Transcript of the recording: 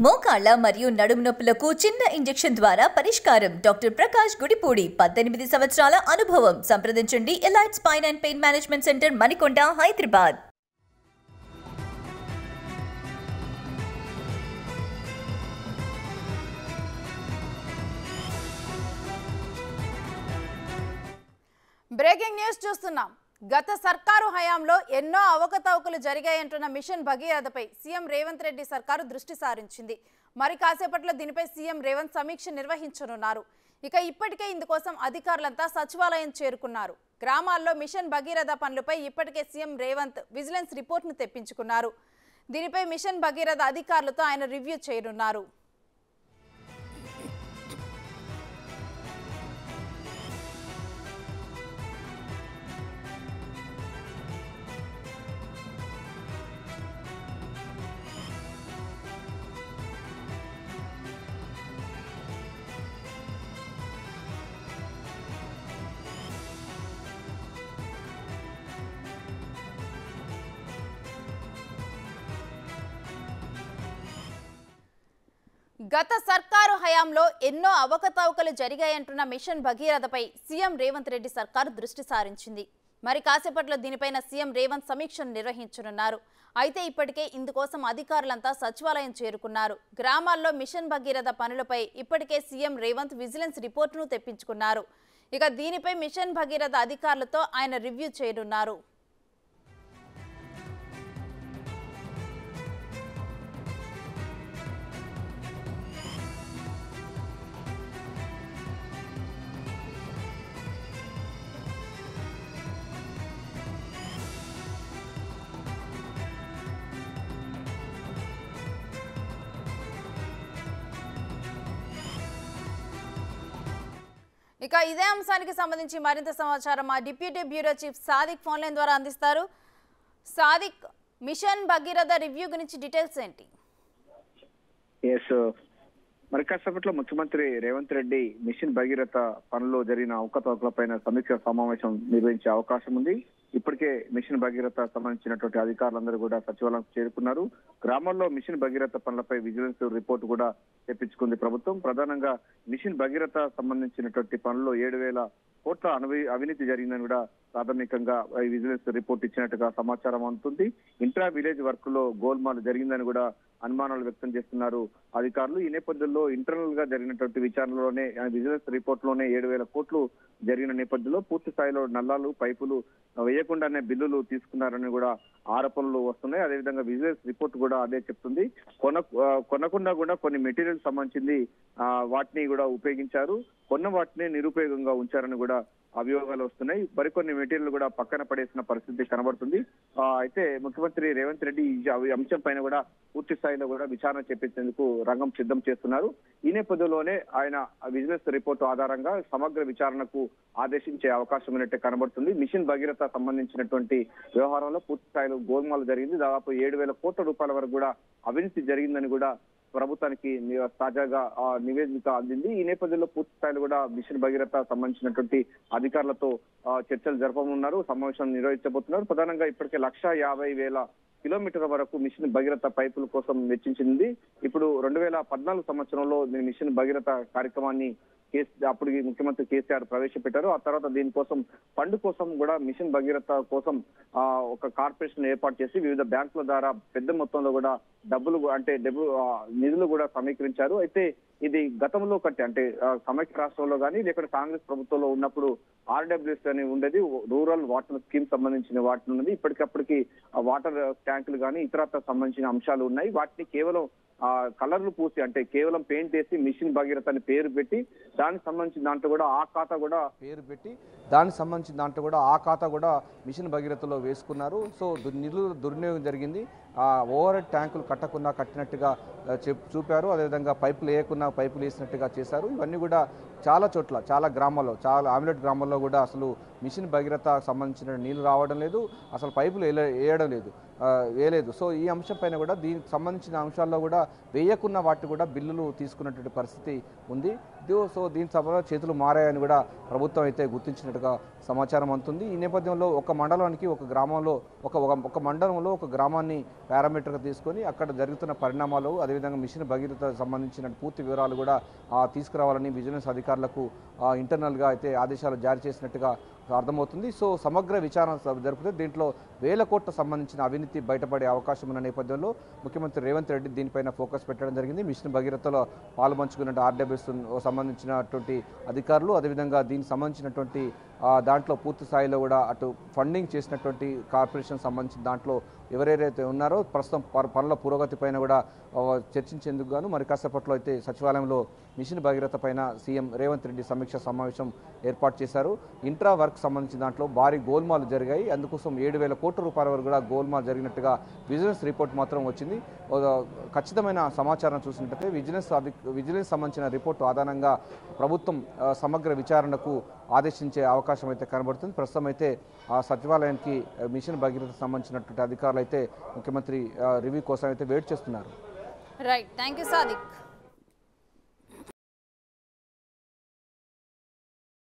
మోకాళ్ల మరియు నడుము నొప్పులకు చిన్న ఇంజెక్షన్ ద్వారా పరిష్కారం డాక్టర్ ప్రకాష్ గుడిపూడి పద్దెనిమిది సంవత్సరాల అనుభవం సంప్రదించండి elite spine and pain management centre Manikonda Hyderabad breaking news చూస్తున్నాం గత సర్కారు హయాంలో ఎన్నో అవకతవకలు జరిగాయంటున్న మిషన్ భగీరథపై సీఎం రేవంత్ రెడ్డి సర్కారు దృష్టి సారించింది మరి కాసేపట్లో దీనిపై సీఎం రేవంత్ సమీక్ష నిర్వహించనున్నారు ఇక ఇప్పటికే ఇందుకోసం అధికారులంతా సచివాలయం చేరుకున్నారు గ్రామాల్లో మిషన్ భగీరథ పనులపై ఇప్పటికే సీఎం రేవంత్ విజిలెన్స్ రిపోర్ట్ను తెప్పించుకున్నారు దీనిపై మిషన్ భగీరథ అధికారులతో ఆయన రివ్యూ చేయనున్నారు గత సర్కారు హయాంలో ఎన్నో అవకతవకలు జరిగాయంటున్న మిషన్ భగీరథపై సీఎం రేవంత్ రెడ్డి సర్కారు దృష్టి సారించింది మరి కాసేపట్లో దీనిపైన సీఎం రేవంత్ సమీక్షను నిర్వహించనున్నారు అయితే ఇప్పటికే ఇందుకోసం అధికారులంతా సచివాలయం చేరుకున్నారు గ్రామాల్లో మిషన్ భగీరథ పనులపై ఇప్పటికే సీఎం రేవంత్ విజిలెన్స్ రిపోర్టును తెప్పించుకున్నారు ఇక దీనిపై మిషన్ భగీరథ అధికారులతో ఆయన రివ్యూ చేయనున్నారు ఇక ఇదే అంశానికి సంబంధించి మరింత సమాచారం మా deputy bureau chief Sadiq phone line ద్వారా అందిస్తారు సాదిక్ మిషన్ భగీరథ రివ్యూ గురించి డీటెయిల్స్ ఏంటి ఎస్ మరి కాసేపట్లో ముఖ్యమంత్రి రేవంత్ రెడ్డి మిషన్ భగీరథ పనుల్లో జరిగిన అవకతవకలపైన సమీక్ష సమావేశం నిర్వహించే అవకాశం ఉంది ఇప్పటికే మిషన్ భగీరథ సంబంధించినటువంటి అధికారులందరూ కూడా సచివాలయం చేరుకున్నారు గ్రామాల్లో మిషన్ భగీరథ పనులపై విజిలెన్స్ రిపోర్ట్ కూడా తెప్పించుకుంది ప్రభుత్వం ప్రధానంగా మిషన్ భగీరథ సంబంధించినటువంటి పనుల్లో ఏడు వేల కోట్ల అవి అవినీతి జరిగిందని కూడా ప్రాథమికంగా ఈ విజిలెన్స్ రిపోర్ట్ ఇచ్చినట్టుగా సమాచారం అందుతుంది ఇంట్రా విలేజ్ వర్క్ లో గోల్మాల్ జరిగిందని కూడా అనుమానాలు వ్యక్తం చేస్తున్నారు అధికారులు ఈ నేపథ్యంలో ఇంటర్నల్ గా జరిగినటువంటి విచారణలోనే ఆ విజిలెన్స్ రిపోర్ట్ లోనే ఏడు వేల కోట్లు జరిగిన నేపథ్యంలో పూర్తి స్థాయిలో నల్లాలు పైపులు వేయకుండానే బిల్లులు తీసుకున్నారని కూడా ఆరోపణలు వస్తున్నాయి అదేవిధంగా విజిలెన్స్ రిపోర్ట్ కూడా అదే చెప్తుంది కొన ఆ, కొనకుండా కూడా కొన్ని మెటీరియల్ సంబంధించింది ఆ, వాటిని కూడా ఉపయోగించారు కొన్న వాటిని నిరుపయోగంగా ఉంచారని కూడా అభియోగాలు వస్తున్నాయి మరికొన్ని మెటీరియల్ కూడా పక్కన పడేసిన పరిస్థితి కనబడుతుంది ఆ, అయితే ముఖ్యమంత్రి రేవంత్ రెడ్డి ఈ జ- ఈ అంశం పైన కూడా పూర్తి స్థాయిలో కూడా విచారణ చేపించేందుకు రంగం సిద్ధం చేస్తున్నారు ఈ నేపథ్యంలోనే ఆయన విజిలెన్స్ రిపోర్టు ఆధారంగా సమగ్ర విచారణకు ఆదేశించే అవకాశం ఉన్నట్టే కనబడుతుంది మిషన్ భగీరథ సంబంధించినటువంటి వ్యవహారంలో పూర్తి స్థాయిలో గోల్మాలు జరిగింది దాదాపు ఏడు వేల కోట్ల రూపాయల వరకు కూడా అవినీతి జరిగిందని కూడా ప్రభుత్వానికి ని- తాజాగా ఆ నివేదిక అందింది ఈ నేపథ్యంలో పూర్తి స్థాయిలో కూడా మిషన్ భగీరథ సంబంధించినటువంటి అధికారులతో ఆ, చర్చలు జరపనున్నారు సమావేశం నిర్వహించబోతున్నారు ప్రధానంగా ఇప్పటికే లక్ష యాభై వేల కిలోమీటర్ల వరకు మిషన్ భగీరథ పైపుల కోసం వెచ్చించింది ఇప్పుడు రెండు వేల పద్నాలుగు సంవత్సరంలో దీని మిషన్ భగీరథ కార్యక్రమాన్ని కేసీ అప్పుడు ఈ ముఖ్యమంత్రి కేసీఆర్ ప్రవేశపెట్టారు ఆ తర్వాత దీనికోసం ఫండ్ కోసం కూడా మిషన్ భగీరథ కోసం ఆ ఒక కార్పొరేషన్ ఏర్పాటు చేసి వివిధ బ్యాంకుల ద్వారా పెద్ద మొత్తంలో కూడా డబ్బులు అంటే డబ్బు ఆ, నిధులు కూడా సమీకరించారు అయితే ఇది గతంలో కట్టి అంటే ఆ, సమైక్య రాష్ట్రంలో కానీ లేకపోతే కాంగ్రెస్ ప్రభుత్వంలో ఉన్నప్పుడు ఆర్డబ్ల్యూఎస్ అని ఉండేది రూరల్ వాటర్ స్కీమ్ సంబంధించిన వాటి ఉన్నది ఇప్పటికప్పటికి ఆ వాటర్ ట్యాంకులు కానీ ఇతరత్ర సంబంధించిన అంశాలు ఉన్నాయి వాటిని కేవలం ఆ కలర్లు పూసి అంటే కేవలం పెయింట్ వేసి మిషన్ భగీరథ అని పేరు పెట్టి దానికి సంబంధించిన దాంట్లో కూడా ఆ ఖాతా కూడా పేరు పెట్టి దానికి సంబంధించిన దాంట్లో కూడా ఆ ఖాతా కూడా మిషన్ భగీరథలో వేసుకున్నారు సో దు- నిధులు దుర్వినియోగం జరిగింది ఆ ఓవర్ హెడ్ ట్యాంకులు కట్టకుండా కట్టినట్టుగా ఆ, చెప్ చూపారు అదేవిధంగా పైపులు వేయకుండా పైపులు వేసినట్టుగా చేశారు ఇవన్నీ కూడా చాలా చోట్ల చాలా గ్రామాల్లో చాలా ఆమ్లెట్ గ్రామాల్లో కూడా అసలు మిషన్ భగీరథ సంబంధించిన నీళ్లు రావడం లేదు అసలు పైపులు వేయలే- వేయడం లేదు ఆ, వేయలేదు సో ఈ అంశం పైన కూడా దీనికి సంబంధించిన అంశాల్లో కూడా వేయకున్న వాటి కూడా బిల్లులు తీసుకున్నటువంటి పరిస్థితి ఉంది దో- సో దీని సభలో చేతులు మారాయని కూడా ప్రభుత్వం అయితే గుర్తించినట్టుగా సమాచారం అందుతుంది ఈ నేపథ్యంలో ఒక మండలానికి ఒక గ్రామంలో ఒక ఒక- ఒక మండలంలో ఒక గ్రామాన్ని పారామీటర్గా తీసుకొని అక్కడ జరుగుతున్న పరిణామాలు అదేవిధంగా మిషన్ భగీరథ సంబంధించిన పూర్తి వివరాలు కూడా ఆ, తీసుకురావాలని విజిలెన్స్ అధికారులకు ఆ, ఇంటర్నల్గా అయితే ఆదేశాలు జారీ చేసినట్టుగా అర్థమవుతుంది సో సమగ్ర విచారణ స- జరుపుతే దీంట్లో వేల కోట్ల సంబంధించిన అవినీతి బయటపడే అవకాశం ఉన్న నేపథ్యంలో ముఖ్యమంత్రి రేవంత్ రెడ్డి దీనిపైన ఫోకస్ పెట్టడం జరిగింది మిషన్ భగీరథలో పాల్పంచుకున్న ఆర్డబ్ల్యూఎస్ సంబంధించినటువంటి అధికారులు అదేవిధంగా దీనికి సంబంధించినటువంటి ఆ, దాంట్లో పూర్తి స్థాయిలో కూడా అటు ఫండింగ్ చేసినటువంటి కార్పొరేషన్ సంబంధించిన దాంట్లో ఎవరెవరైతే ఉన్నారో ప్రస్తుతం ప- పనుల పురోగతి పైన కూడా ఆ, చర్చించేందుకు గాను మరి కాసేపట్లో అయితే సచివాలయంలో మిషన్ భగీరథ పైన సీఎం రేవంత్ రెడ్డి సమీక్ష సమావేశం ఏర్పాటు చేశారు ఇంట్రా వర్క్ సంబంధించిన దాంట్లో భారీ గోల్మాలు జరిగాయి అందుకోసం ఏడు వేల కోట్ల రూపాయల వరకు కూడా గోల్మాల్ జరిగినట్టుగా విజిలెన్స్ రిపోర్ట్ మాత్రం వచ్చింది ఓ, ఖచ్చితమైన సమాచారం చూసినట్టయితే విజిలెన్స్ అధి విజిలెన్స్ సంబంధించిన రిపోర్టు ఆధారంగా ప్రభుత్వం ఆ, సమగ్ర విచారణకు ఆదేశించే అవకాశం అయితే కనబడుతుంది ప్రస్తుతం అయితే ఆ సచివాలయానికి ఆ, మిషన్ భగీరథ సంబంధించినటువంటి అధికారులు అయితే ముఖ్యమంత్రి ఆ, రివ్యూ కోసం అయితే వెయిట్ చేస్తున్నారు రైట్ థ్యాంక్ యూ సాదిక్